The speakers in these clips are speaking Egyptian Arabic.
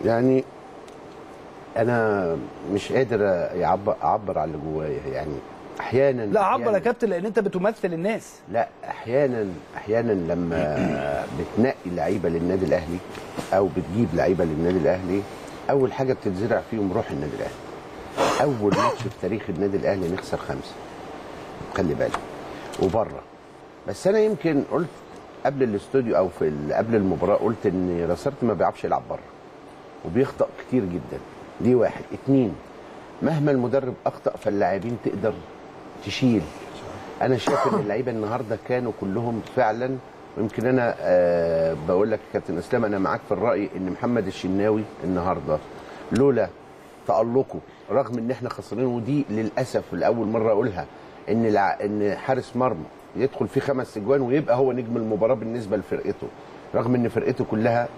يعني انا مش قادر يعبر اعبر عن اللي جوايا يعني احيانا لا عبر يا أحياناً- كابتن لان انت بتمثل الناس لا احيانا احيانا لما بتنقي لعيبه للنادي الاهلي او بتجيب لعيبه للنادي الاهلي اول حاجه بتتزرع فيهم روح النادي الاهلي اول ماتش في تاريخ النادي الاهلي نخسر خمسه خلي بالك وبره بس انا يمكن قلت قبل الاستوديو او في ال- قبل المباراه قلت ان راسرت ما بيعرفش يلعب بره وبيخطأ كتير جدا دي واحد اتنين مهما المدرب اخطأ فاللاعبين تقدر تشيل انا شايف ان اللعيبه النهارده كانوا كلهم فعلا ويمكن انا آه بقول لك يا كابتن اسلام انا معاك في الراي ان محمد الشناوي النهارده لولا تألقه رغم ان احنا خسرانين ودي للاسف لاول مره اقولها ان الع... ان حارس مرمى يدخل فيه خمس اجوان ويبقى هو نجم المباراه بالنسبه لفرقته رغم ان فرقته كلها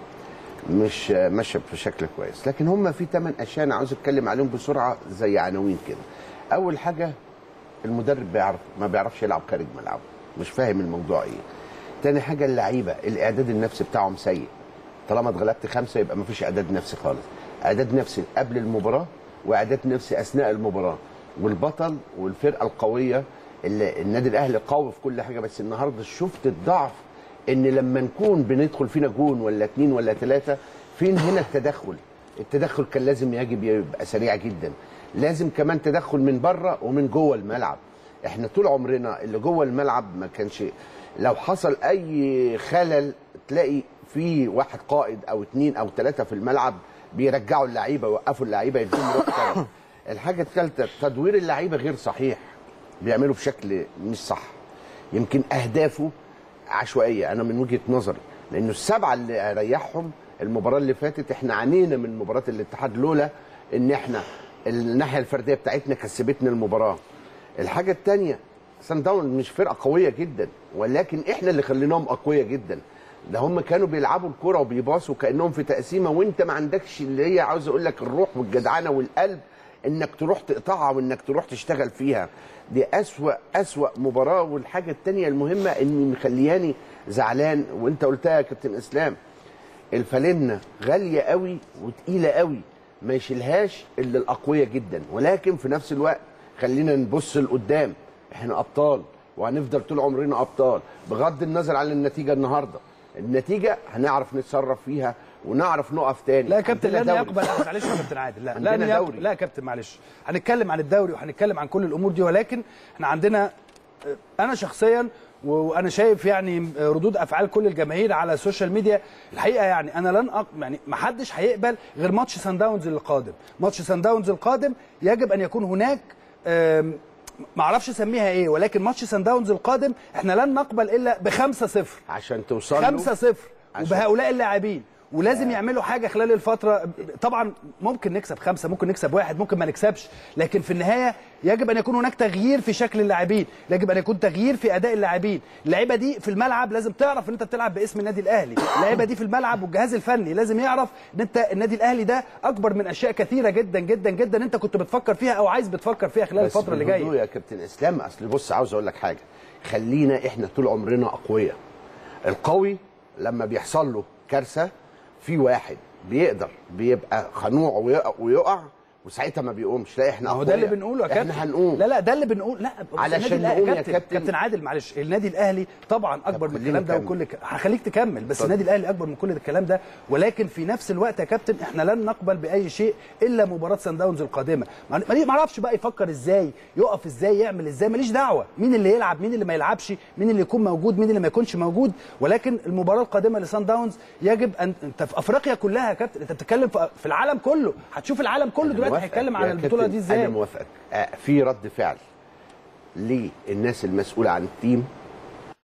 مش ماشيه بشكل كويس لكن هم في ثمان اشياء انا عاوز اتكلم عليهم بسرعه زي عناوين كده اول حاجه المدرب بيعرف ما بيعرفش يلعب خارج ملعبه مش فاهم الموضوع ايه تاني حاجه اللعيبه الاعداد النفسي بتاعهم سيء طالما اتغلبت خمسه يبقى ما فيش اعداد نفسي خالص اعداد نفسي قبل المباراه واعداد نفسي اثناء المباراه والبطل والفرقه القويه اللي النادي الاهلي قوي في كل حاجه بس النهارده شفت الضعف ان لما نكون بندخل فينا جون ولا اتنين ولا ثلاثه فين هنا التدخل التدخل كان لازم يجب يبقى سريع جدا لازم كمان تدخل من بره ومن جوه الملعب احنا طول عمرنا اللي جوه الملعب ما كانش لو حصل اي خلل تلاقي في واحد قائد او اتنين او ثلاثه في الملعب بيرجعوا اللعيبه يوقفوا اللعيبه يديهم روح تانية. الحاجه الثالثه تدوير اللعيبه غير صحيح بيعملوا بشكل مش صح يمكن اهدافه عشوائيه انا من وجهه نظري لانه السبعه اللي ريحهم المباراه اللي فاتت احنا عانينا من مباراه الاتحاد لولا ان احنا الناحيه الفرديه بتاعتنا كسبتنا المباراه الحاجه الثانيه سان داون مش فرقه قويه جدا ولكن احنا اللي خليناهم اقوياء جدا ده هم كانوا بيلعبوا الكرة وبيباصوا كانهم في تقسيمه وانت ما عندكش اللي هي عاوز اقول لك الروح والجدعنه والقلب انك تروح تقطعها وانك تروح تشتغل فيها دي اسوا اسوا مباراه والحاجه الثانيه المهمه ان مخلياني زعلان وانت قلتها يا كابتن اسلام الفالنه غاليه قوي وتقيله قوي ما يشيلهاش الا الاقوياء جدا ولكن في نفس الوقت خلينا نبص لقدام احنا ابطال وهنفضل طول عمرنا ابطال بغض النظر عن النتيجه النهارده النتيجه هنعرف نتصرف فيها ونعرف نقف تاني لا يا كابتن عندنا لن دوري. يقبل معلش يا كابتن عادل لا عندنا لن يقبل دوري. لا يا كابتن معلش هنتكلم عن الدوري وهنتكلم عن كل الامور دي ولكن احنا عندنا انا شخصيا وانا شايف يعني ردود افعال كل الجماهير على السوشيال ميديا الحقيقه يعني انا لن أق... يعني ما حدش هيقبل غير ماتش سان داونز القادم ماتش سان داونز القادم يجب ان يكون هناك أم... ما اعرفش اسميها ايه ولكن ماتش سان داونز القادم احنا لن نقبل الا بخمسة صفر عشان توصل له 5 0 عشان- وبهؤلاء اللاعبين ولازم يعملوا حاجه خلال الفتره طبعا ممكن نكسب خمسه ممكن نكسب واحد ممكن ما نكسبش لكن في النهايه يجب ان يكون هناك تغيير في شكل اللاعبين يجب ان يكون تغيير في اداء اللاعبين اللعيبه دي في الملعب لازم تعرف ان انت بتلعب باسم النادي الاهلي اللعيبه دي في الملعب والجهاز الفني لازم يعرف ان انت النادي الاهلي ده اكبر من اشياء كثيره جدا جدا جدا انت كنت بتفكر فيها او عايز بتفكر فيها خلال بس الفتره اللي بالهدوء جايه يا كابتن اسلام اصل بص عاوز اقول لك حاجه خلينا احنا طول عمرنا اقوياء القوي لما بيحصل له كارثه في واحد بيقدر بيبقى خنوع ويقع, ويقع وساعتها ما بيقومش لا احنا ما هو ده اللي أقوياء. بنقوله يا كابتن احنا هنقوم لا لا ده اللي بنقول لا بص، علشان النادي الأهلي- نقوم يا كابتن, كابتن. كابتن عادل معلش النادي الاهلي طبعا اكبر من خليني الكلام ده أكمل. وكل ك... هخليك تكمل بس النادي الاهلي اكبر من كل الكلام ده ولكن في نفس الوقت يا كابتن احنا لن نقبل باي شيء الا مباراه سان داونز القادمه ما ما اعرفش بقى يفكر ازاي يقف ازاي يعمل ازاي ماليش دعوه مين اللي يلعب مين اللي ما يلعبش مين اللي يكون موجود مين اللي ما يكونش موجود ولكن المباراه القادمه لسان داونز يجب ان انت في افريقيا كلها يا كابتن انت بتتكلم في في العالم كله هتشوف العالم كله أنا دلوقتي موافقك هيتكلم يا على البطوله كابتن، دي ازاي انا موافقك آه، في رد فعل للناس المسؤوله عن التيم